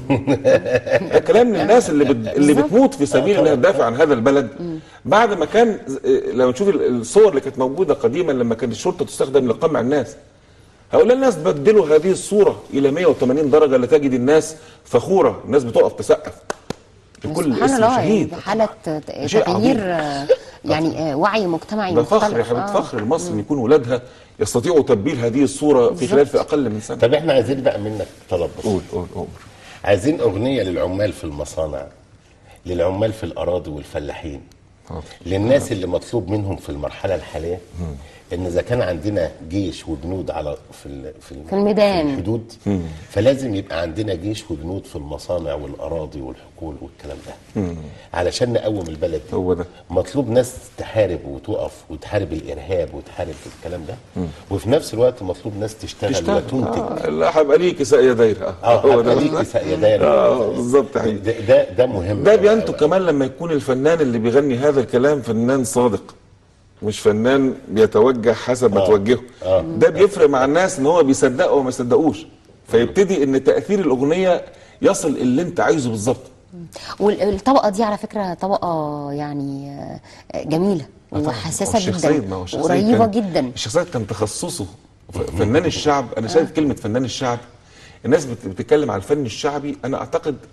[SPEAKER 4] ده كلام للناس اللي بت... اللي بتموت في سبيل انها تدافع عن هذا البلد بعد ما كان لما تشوف الصور اللي كانت موجوده قديما لما كانت الشرطه تستخدم لقمع الناس هؤلاء الناس بدلوا هذه الصورة إلى 180 درجة لتجد الناس فخورة الناس بتقف تسقف لكل
[SPEAKER 3] سبحان
[SPEAKER 4] اسم
[SPEAKER 3] الله يعني
[SPEAKER 4] شهيد
[SPEAKER 3] دي حالة ت-
[SPEAKER 4] شيء
[SPEAKER 3] تغيير
[SPEAKER 4] عظيم.
[SPEAKER 3] آه، يعني آه، وعي مجتمعي
[SPEAKER 4] ده فخر يا
[SPEAKER 3] مختلف.
[SPEAKER 4] حبيبي
[SPEAKER 3] آه.
[SPEAKER 4] فخر لمصر ان يكون ولادها يستطيعوا تبديل هذه الصورة في خلال في أقل من سنة
[SPEAKER 5] طب احنا عايزين بقى منك طلب بسيط.
[SPEAKER 4] قول قول قول
[SPEAKER 5] عايزين اغنيه للعمال في المصانع للعمال في الاراضي والفلاحين
[SPEAKER 4] حاضر.
[SPEAKER 5] للناس اللي مطلوب منهم في المرحله الحاليه ان اذا كان عندنا جيش وجنود على في ال- في, ال-
[SPEAKER 3] في الميدان.
[SPEAKER 5] في الحدود فلازم يبقى عندنا جيش وجنود في المصانع والاراضي والحقول والكلام ده علشان نقوم البلد دي.
[SPEAKER 4] هو ده.
[SPEAKER 5] مطلوب ناس تحارب وتقف وتحارب الارهاب وتحارب الكلام ده وفي نفس الوقت مطلوب ناس تشتغل,
[SPEAKER 4] تشتغل
[SPEAKER 5] وتنتج
[SPEAKER 4] آه لا هيبقى ليك ساقية دايرة
[SPEAKER 5] اه
[SPEAKER 4] هو
[SPEAKER 5] هبقى
[SPEAKER 4] ده
[SPEAKER 5] ليك ساقية دايرة.
[SPEAKER 4] اه بالظبط يا حبيبي
[SPEAKER 5] ده ده, ده مهم
[SPEAKER 4] ده
[SPEAKER 5] أوي
[SPEAKER 4] بينتج
[SPEAKER 5] أوي.
[SPEAKER 4] كمان لما يكون الفنان اللي بيغني هذا الكلام فنان صادق مش فنان بيتوجه حسب ما
[SPEAKER 5] آه.
[SPEAKER 4] توجهه
[SPEAKER 5] آه.
[SPEAKER 4] ده بيفرق مع الناس ان هو بيصدقوا وما يصدقوش فيبتدي ان تاثير الاغنيه يصل اللي انت عايزه بالظبط
[SPEAKER 3] والطبقة دي على فكرة طبقة يعني آه، جميلة وحساسة
[SPEAKER 4] الشيخ سيد ما
[SPEAKER 3] جدا
[SPEAKER 4] هو الشيخ سيد
[SPEAKER 3] قريبة
[SPEAKER 4] كان-
[SPEAKER 3] جدا
[SPEAKER 4] الشيخ سيد كان تخصصه ف- فنان الشعب انا شايف كلمه فنان الشعب الناس بت- بتتكلم على الفن الشعبي انا اعتقد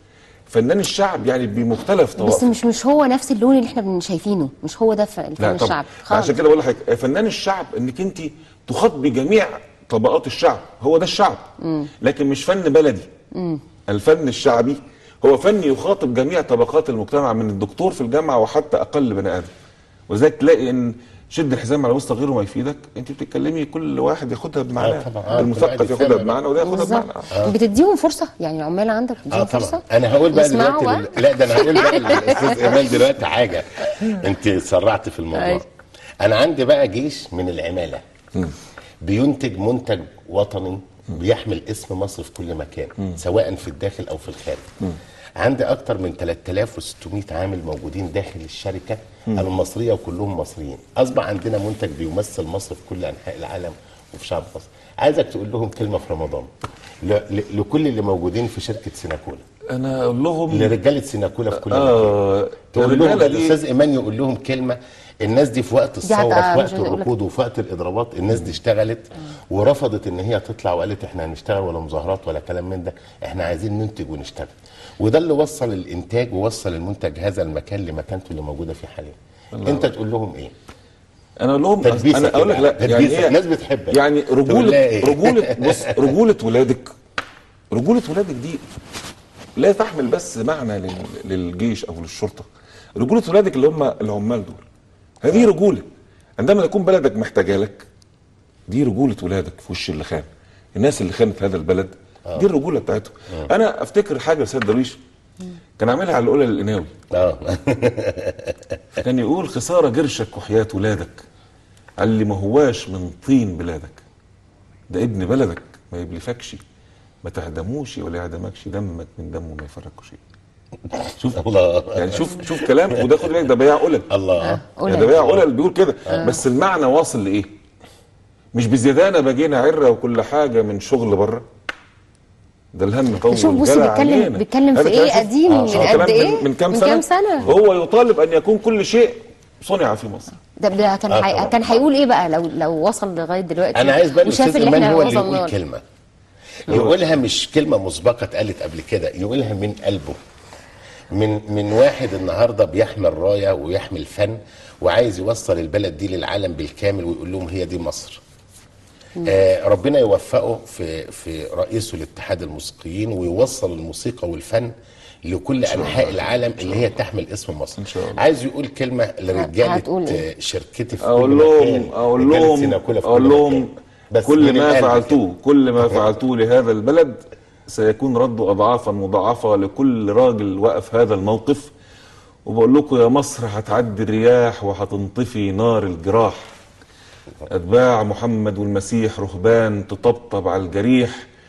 [SPEAKER 4] فنان الشعب يعني بمختلف
[SPEAKER 3] بس
[SPEAKER 4] طوائف
[SPEAKER 3] مش مش هو نفس اللون اللي احنا شايفينه مش هو ده ف- الفن
[SPEAKER 4] لا طبعا
[SPEAKER 3] الشعبي خالص
[SPEAKER 4] عشان كده بقول لحضرتك فنان الشعب انك انت تخاطبي جميع طبقات الشعب هو ده الشعب لكن مش فن بلدي الفن الشعبي هو فن يخاطب جميع طبقات المجتمع من الدكتور في الجامعه وحتى اقل بني ادم ولذلك تلاقي ان شد الحزام على وسط غيره ما يفيدك انت بتتكلمي كل واحد ياخدها بمعنى
[SPEAKER 5] طبعا. آه، كل واحد
[SPEAKER 4] المثقف
[SPEAKER 5] يفهمها
[SPEAKER 4] ياخدها
[SPEAKER 5] بقى.
[SPEAKER 4] بمعنى وده ياخدها
[SPEAKER 3] بالظبط
[SPEAKER 4] بمعنى
[SPEAKER 3] بتديهم فرصه يعني العمال عندك بتديهم
[SPEAKER 5] اه
[SPEAKER 3] فرصه
[SPEAKER 5] طبعا انا هقول بقى
[SPEAKER 3] يسمعوا
[SPEAKER 5] دلوقتي
[SPEAKER 3] بقى؟
[SPEAKER 5] لل- لا ده انا هقول بقى للاستاذ ايمان دلوقتي حاجه انت سرعت في الموضوع
[SPEAKER 3] أيوة.
[SPEAKER 5] انا عندي بقى جيش من العماله بينتج منتج وطني بيحمل اسم مصر في كل مكان سواء في الداخل او في الخارج عندي اكتر من 3600 عامل موجودين داخل الشركه المصريه وكلهم مصريين اصبح عندنا منتج بيمثل مصر في كل انحاء العالم وفي شعب مصر عايزك تقول لهم كلمه في رمضان ل- ل- لكل اللي موجودين في شركه سيناكولا
[SPEAKER 4] انا اقول لهم
[SPEAKER 5] لرجاله سيناكولا في كل
[SPEAKER 4] آه،
[SPEAKER 5] مكان تقول لهم
[SPEAKER 4] الرجالة دي-
[SPEAKER 5] الاستاذ ايمان يقول لهم كلمه الناس دي في وقت الثوره
[SPEAKER 3] هتبقى
[SPEAKER 5] في
[SPEAKER 3] مش
[SPEAKER 5] وقت
[SPEAKER 3] عايزة أقول لك.
[SPEAKER 5] الركود وفي وقت الاضرابات الناس دي اشتغلت ورفضت ان هي تطلع وقالت احنا هنشتغل ولا مظاهرات ولا كلام من ده احنا عايزين ننتج ونشتغل وده اللي وصل الانتاج ووصل المنتج هذا المكان لمكانته اللي موجوده فيه حاليا انت تقول لهم ايه
[SPEAKER 4] انا اقول لهم
[SPEAKER 5] تدبيسك
[SPEAKER 4] انا اقول لك لا
[SPEAKER 5] كده.
[SPEAKER 4] يعني
[SPEAKER 5] تدبيسك.
[SPEAKER 4] ايه
[SPEAKER 5] ناس بتحبك.
[SPEAKER 4] يعني
[SPEAKER 5] تقول لها
[SPEAKER 4] رجوله
[SPEAKER 5] إيه؟
[SPEAKER 4] رجوله بص رجوله ولادك رجوله ولادك دي لا تحمل بس معنى لل- للجيش او للشرطه رجوله ولادك اللي هم العمال دول هذه رجوله عندما تكون بلدك محتاجه لك دي رجوله ولادك في وش اللي خان الناس اللي خانت هذا البلد دي الرجوله بتاعتهم انا افتكر حاجه لسيد درويش كان عاملها على الاولى للقناوي
[SPEAKER 5] اه
[SPEAKER 4] كان يقول خساره جرشك وحياه ولادك قال لي ما هواش من طين بلادك ده ابن بلدك ما يبلفكش ما تعدموش ولا يعدمكش دمك من دمه ما يفرقش شيء شوف
[SPEAKER 5] الله
[SPEAKER 4] يعني شوف شوف كلام وده خد بالك ده بياع قلل
[SPEAKER 5] الله
[SPEAKER 4] يعني ده بياع قلل بيقول كده بس المعنى واصل لايه؟ مش بزيادة بجينا عره وكل حاجه من شغل بره ده الهم قوي
[SPEAKER 3] شوف بص
[SPEAKER 4] والجلع
[SPEAKER 3] بيتكلم-
[SPEAKER 4] علينا.
[SPEAKER 3] بيتكلم في
[SPEAKER 4] هذا
[SPEAKER 3] إيه
[SPEAKER 4] كلام شوف-
[SPEAKER 3] قديم
[SPEAKER 4] آه،
[SPEAKER 3] من
[SPEAKER 4] آه،
[SPEAKER 3] قد
[SPEAKER 4] كلام
[SPEAKER 3] إيه؟
[SPEAKER 4] من, من كام
[SPEAKER 3] من
[SPEAKER 4] سنه
[SPEAKER 3] كام سنة؟
[SPEAKER 4] هو يطالب ان يكون كل شيء صنع في مصر
[SPEAKER 3] ده, ده كان
[SPEAKER 5] آه
[SPEAKER 3] حي...
[SPEAKER 5] طبعا.
[SPEAKER 3] كان هيقول ايه بقى لو لو وصل لغايه دلوقتي
[SPEAKER 5] انا عايز بقى
[SPEAKER 3] وشاف
[SPEAKER 5] الاستاذ
[SPEAKER 3] اللي
[SPEAKER 5] ايمان
[SPEAKER 3] احنا
[SPEAKER 5] هو اللي
[SPEAKER 3] وصلنا
[SPEAKER 5] يقول
[SPEAKER 3] له.
[SPEAKER 5] كلمه يقولها مش كلمه مسبقه اتقالت قبل كده يقولها من قلبه من من واحد النهارده بيحمل رايه ويحمل فن وعايز يوصل البلد دي للعالم بالكامل ويقول لهم هي دي مصر آه ربنا يوفقه في في رئيسه لاتحاد الموسيقيين ويوصل الموسيقى والفن لكل انحاء العالم اللي هي تحمل اسم مصر
[SPEAKER 4] إن شاء الله.
[SPEAKER 5] عايز يقول كلمه
[SPEAKER 3] هتقول
[SPEAKER 5] لرجاله
[SPEAKER 3] إيه؟
[SPEAKER 5] آه، شركتي في
[SPEAKER 4] اقول
[SPEAKER 5] كل
[SPEAKER 4] لهم
[SPEAKER 5] مكان
[SPEAKER 4] اقول
[SPEAKER 5] رجالة
[SPEAKER 4] لهم
[SPEAKER 5] سيناكولا في
[SPEAKER 4] اقول
[SPEAKER 5] كل
[SPEAKER 4] لهم
[SPEAKER 5] مكان. بس
[SPEAKER 4] كل
[SPEAKER 5] من
[SPEAKER 4] ما
[SPEAKER 5] القلب
[SPEAKER 4] فعلتوه كل ما فعلتوه لهذا البلد سيكون رده اضعافا مضاعفه لكل راجل وقف هذا الموقف وبقول لكم يا مصر هتعدي الرياح وهتنطفي نار الجراح اتباع محمد والمسيح رهبان تطبطب على الجريح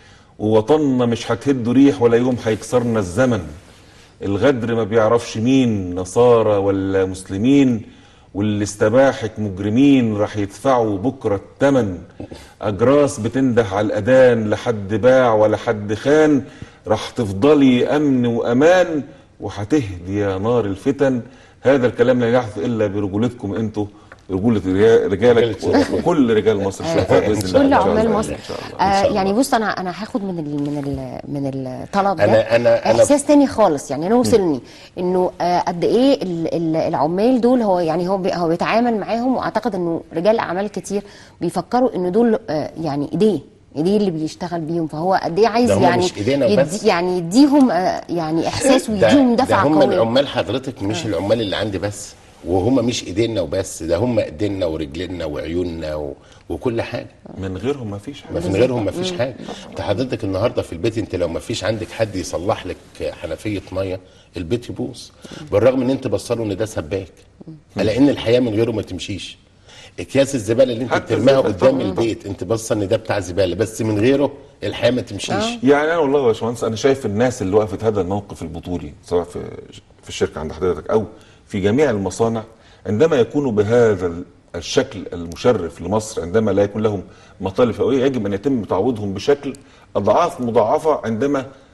[SPEAKER 4] ووطننا مش هتهدوا ريح ولا يوم هيكسرنا الزمن الغدر ما بيعرفش مين نصارى ولا مسلمين واللي استباحك مجرمين راح يدفعوا بكرة التمن أجراس بتنده على الأذان لحد باع ولا حد خان راح تفضلي أمن وأمان وهتهدي يا نار الفتن هذا الكلام لا يحدث إلا برجولتكم أنتوا رجولة رجال- رجالك
[SPEAKER 5] رجالة
[SPEAKER 4] وكل رجال مصر شرفاء بإذن الله
[SPEAKER 3] كل
[SPEAKER 4] إن شاء
[SPEAKER 3] عمال
[SPEAKER 4] الله.
[SPEAKER 3] مصر
[SPEAKER 4] إن شاء الله.
[SPEAKER 3] آه
[SPEAKER 5] شاء الله.
[SPEAKER 3] يعني بص انا انا هاخد من ال من ال من الطلب ده
[SPEAKER 5] أنا- أنا- أنا-
[SPEAKER 3] احساس تاني خالص يعني انا وصلني انه آه قد ايه ال- ال- العمال دول هو يعني هو بي هو بيتعامل معاهم واعتقد انه رجال اعمال كتير بيفكروا انه دول آه يعني ايديه ايديه اللي بيشتغل بيهم فهو قد ايه عايز
[SPEAKER 5] ده هم
[SPEAKER 3] يعني
[SPEAKER 5] مش إيدينا بس.
[SPEAKER 3] يعني يديهم آه يعني احساس
[SPEAKER 5] ده,
[SPEAKER 3] ويديهم
[SPEAKER 5] ده
[SPEAKER 3] دفعه
[SPEAKER 5] هم
[SPEAKER 3] قويه
[SPEAKER 5] العمال حضرتك مش العمال اللي عندي بس وهم مش ايدينا وبس ده هم ايدينا ورجلنا وعيوننا و... وكل حاجه
[SPEAKER 4] من غيرهم ما فيش
[SPEAKER 5] ما
[SPEAKER 4] حاجة
[SPEAKER 5] من غيرهم ما فيش حاجه انت حضرتك النهارده في البيت انت لو ما فيش عندك حد يصلح لك حنفيه ميه البيت يبوظ بالرغم ان انت بصله ان ده سباك على ان الحياه من غيره ما تمشيش اكياس الزباله اللي انت
[SPEAKER 4] حتى
[SPEAKER 5] بترميها
[SPEAKER 4] الزبالة
[SPEAKER 5] قدام
[SPEAKER 4] طبعاً.
[SPEAKER 5] البيت انت باصه ان ده بتاع زباله بس من غيره الحياه ما تمشيش
[SPEAKER 4] يعني انا والله يا باشمهندس انا شايف الناس اللي وقفت هذا الموقف البطولي سواء في في الشركه عند حضرتك او في جميع المصانع عندما يكونوا بهذا الشكل المشرف لمصر عندما لا يكون لهم مطالب فئويه يجب ان يتم تعويضهم بشكل اضعاف مضاعفه عندما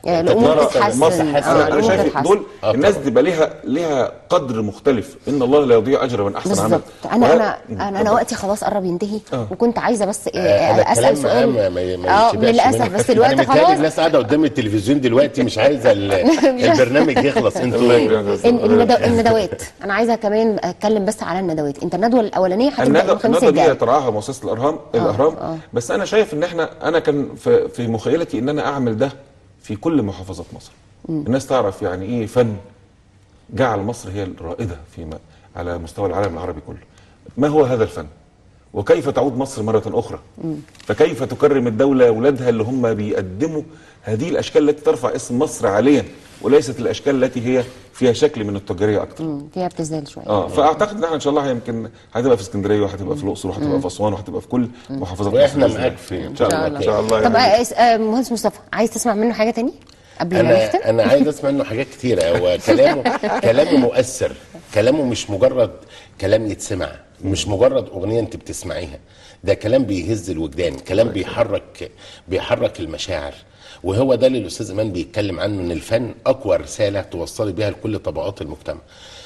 [SPEAKER 3] يعني الامور
[SPEAKER 5] تتنرى
[SPEAKER 3] تتحسن
[SPEAKER 5] مصر
[SPEAKER 3] آه،
[SPEAKER 5] حسن.
[SPEAKER 4] انا
[SPEAKER 3] الأمور
[SPEAKER 4] شايف
[SPEAKER 3] تتحسن.
[SPEAKER 4] دول
[SPEAKER 5] آه،
[SPEAKER 4] الناس
[SPEAKER 5] طبعا.
[SPEAKER 4] تبقى ليها ليها قدر مختلف ان الله لا يضيع اجر من احسن عمل
[SPEAKER 3] بالظبط انا
[SPEAKER 4] وه-
[SPEAKER 3] انا انا, أنا وقتي خلاص قرب ينتهي وكنت عايزه بس إيه
[SPEAKER 5] آه، أنا
[SPEAKER 3] اسال
[SPEAKER 5] الكلام معاه
[SPEAKER 3] سؤال
[SPEAKER 5] ما- ما- ما
[SPEAKER 3] اه
[SPEAKER 5] يشبعش
[SPEAKER 3] للاسف
[SPEAKER 5] منه.
[SPEAKER 3] بس الوقت
[SPEAKER 5] أنا متهيألي
[SPEAKER 3] خلاص
[SPEAKER 5] الناس قاعده قدام التلفزيون دلوقتي مش عايزه ال- البرنامج يخلص
[SPEAKER 4] الله
[SPEAKER 5] انتوا
[SPEAKER 4] يكرمك يا أستاذ.
[SPEAKER 3] إن- الندو... الندوات انا عايزه كمان اتكلم بس على الندوات انت الندوه الاولانيه هتبدا يوم
[SPEAKER 4] الندى
[SPEAKER 3] الخميس
[SPEAKER 4] الندى دي
[SPEAKER 3] الجاي
[SPEAKER 4] ترعاها مؤسسه الاهرام الاهرام
[SPEAKER 3] آه.
[SPEAKER 4] بس انا شايف ان احنا انا كان في, في مخيلتي ان انا اعمل ده في كل محافظات مصر الناس تعرف يعني ايه فن جعل مصر هي الرائده فيما على مستوى العالم العربي كله ما هو هذا الفن وكيف تعود مصر مرة أخرى فكيف تكرم الدولة أولادها اللي هم بيقدموا هذه الأشكال التي ترفع اسم مصر عاليا وليست الأشكال التي هي فيها شكل من التجارية أكتر
[SPEAKER 3] مم، فيها ابتذال شويه
[SPEAKER 4] اه فاعتقد ان احنا ان شاء الله يمكن هتبقى في اسكندريه وهتبقى في الاقصر وهتبقى في اسوان وهتبقى في كل محافظات مصر
[SPEAKER 5] واحنا
[SPEAKER 4] بإذن
[SPEAKER 5] معاك
[SPEAKER 4] الله.
[SPEAKER 5] في
[SPEAKER 4] ان شاء الله ان شاء الله
[SPEAKER 3] طب
[SPEAKER 4] يعني.
[SPEAKER 3] آه، اس- آه، مهندس مصطفى عايز تسمع منه حاجه تاني قبل ما
[SPEAKER 5] انا
[SPEAKER 3] نختم
[SPEAKER 5] انا عايز اسمع منه حاجات كتيره هو كلامه كلامه مؤثر كلامه مش مجرد كلام يتسمع مش مجرد اغنيه انت بتسمعيها ده كلام بيهز الوجدان كلام بيحرك بيحرك المشاعر وهو ده اللي الاستاذ ايمان بيتكلم عنه ان الفن اقوى رساله توصلي بيها لكل طبقات المجتمع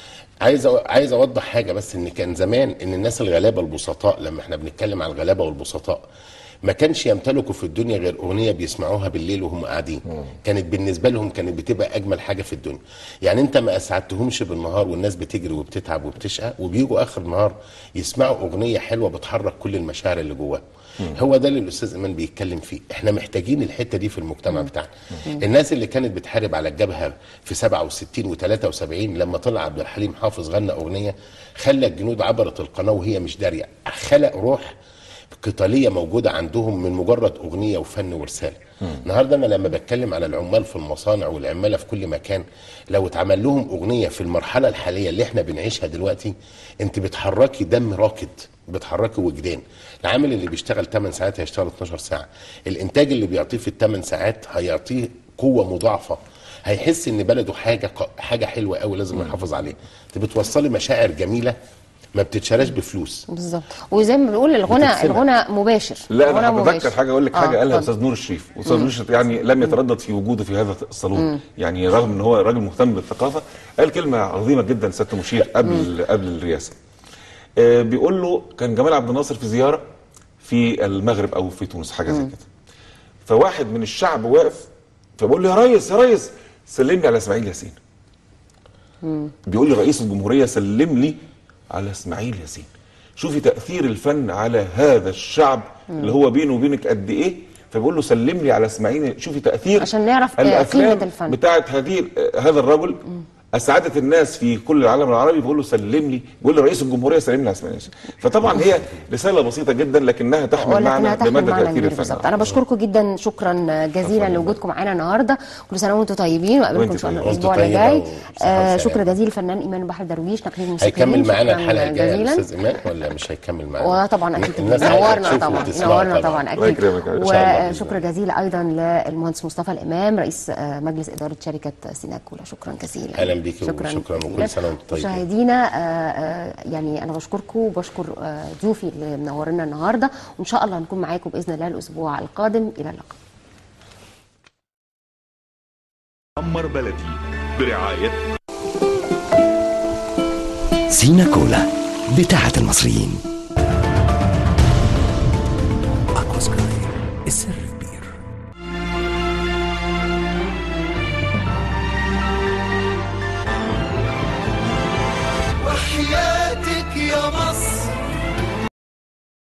[SPEAKER 5] عايز أو- عايز اوضح حاجه بس ان كان زمان ان الناس الغلابه البسطاء لما احنا بنتكلم عن الغلابه والبسطاء ما كانش يمتلكوا في الدنيا غير اغنيه بيسمعوها بالليل وهم قاعدين كانت بالنسبه لهم كانت بتبقى اجمل حاجه في الدنيا يعني انت ما اسعدتهمش بالنهار والناس بتجري وبتتعب وبتشقى وبيجوا اخر النهار يسمعوا اغنيه حلوه بتحرك كل المشاعر اللي جواهم هو ده اللي الاستاذ ايمان بيتكلم فيه احنا محتاجين الحته دي في المجتمع بتاعنا الناس اللي كانت بتحارب على الجبهه في 67 و73 لما طلع عبد الحليم حافظ غنى اغنيه خلى الجنود عبرت القناه وهي مش داريه خلق روح قتاليه موجوده عندهم من مجرد اغنيه وفن ورساله. النهارده انا لما بتكلم على العمال في المصانع والعماله في كل مكان لو اتعمل لهم اغنيه في المرحله الحاليه اللي احنا بنعيشها دلوقتي انت بتحركي دم راكد بتحركي وجدان. العامل اللي بيشتغل 8 ساعات هيشتغل 12 ساعه. الانتاج اللي بيعطيه في الثمان ساعات هيعطيه قوه مضاعفه. هيحس ان بلده حاجه حاجه حلوه قوي لازم يحافظ عليها. انت بتوصلي مشاعر جميله ما بتتشراش بفلوس.
[SPEAKER 3] بالظبط وزي ما بنقول الغنى
[SPEAKER 5] بتتسمع.
[SPEAKER 3] الغنى مباشر
[SPEAKER 4] لا
[SPEAKER 3] الغنى
[SPEAKER 4] انا هتذكر
[SPEAKER 3] مباشر.
[SPEAKER 4] حاجه اقول لك
[SPEAKER 3] آه،
[SPEAKER 4] حاجه قالها
[SPEAKER 3] اتفضل.
[SPEAKER 4] استاذ نور الشريف استاذ نور الشريف يعني لم يتردد في وجوده في هذا الصالون يعني رغم ان هو راجل مهتم بالثقافه قال كلمه عظيمه جدا سياده المشير قبل قبل الرئاسه آه بيقول له كان جمال عبد الناصر في زياره في المغرب او في تونس حاجه زي كده فواحد من الشعب واقف فبقول له يا ريس يا ريس سلمني على اسماعيل ياسين بيقول لي رئيس الجمهوريه سلم لي على اسماعيل ياسين شوفي تاثير الفن على هذا الشعب اللي هو بينه وبينك قد ايه فبيقول له سلم لي على اسماعيل شوفي تاثير
[SPEAKER 3] عشان نعرف، آه،
[SPEAKER 4] الافلام
[SPEAKER 3] قيمة الفن.
[SPEAKER 4] بتاعت هذه آه، هذا الرجل اسعدت الناس في كل العالم العربي بيقول له سلم لي بيقول لي رئيس الجمهوريه سلم لي على اسماعيل ياسين فطبعا هي رساله بسيطه جدا لكنها تحمل
[SPEAKER 3] ولكنها
[SPEAKER 4] معنى
[SPEAKER 3] تحمل
[SPEAKER 4] بمدى
[SPEAKER 3] معنى
[SPEAKER 4] تاثير
[SPEAKER 3] كبير
[SPEAKER 4] الفن
[SPEAKER 3] بالظبط انا بشكركم جدا شكرا جزيلا لوجودكم معانا النهارده كل سنه وانتم طيبين وقابلكم ان
[SPEAKER 4] وانت
[SPEAKER 3] شاء الله
[SPEAKER 4] طيبة.
[SPEAKER 3] الاسبوع
[SPEAKER 5] وانتم
[SPEAKER 3] اللي
[SPEAKER 5] طيبة
[SPEAKER 3] جاي
[SPEAKER 5] وصحة
[SPEAKER 3] آه
[SPEAKER 5] وسلامة.
[SPEAKER 3] شكرا جزيلا الفنان ايمان بحر درويش نقيب الموسيقيين
[SPEAKER 5] هيكمل معانا
[SPEAKER 3] شكراً
[SPEAKER 5] الحلقه الجايه
[SPEAKER 3] جزيلا
[SPEAKER 5] الاستاذ ايمان ولا مش هيكمل معانا؟
[SPEAKER 3] وطبعا اكيد
[SPEAKER 5] الناس عايزة
[SPEAKER 3] نورنا
[SPEAKER 5] تشوفه
[SPEAKER 3] طبعا
[SPEAKER 5] وتسمعه
[SPEAKER 3] نورنا طبعا
[SPEAKER 4] الله
[SPEAKER 3] اكيد
[SPEAKER 4] يكرمك يا رب. إن شاء الله بإذن
[SPEAKER 3] وشكر جزيل ايضا للمهندس مصطفى الامام رئيس آه، مجلس اداره شركه سيناكولا شكرا جزيلا
[SPEAKER 5] أهلا بيكي وشكراً وكل سنة وأنتم طيبين.
[SPEAKER 3] مشاهدينا آه، آه، يعني انا بشكركم وبشكر آه، ضيوفي اللي منورنا النهارده وان شاء الله هنكون معاكم باذن الله الاسبوع القادم الى اللقاء
[SPEAKER 1] عمر بلدي برعاية
[SPEAKER 2] سينا كولا بتاعة المصريين أكوا سكاي السر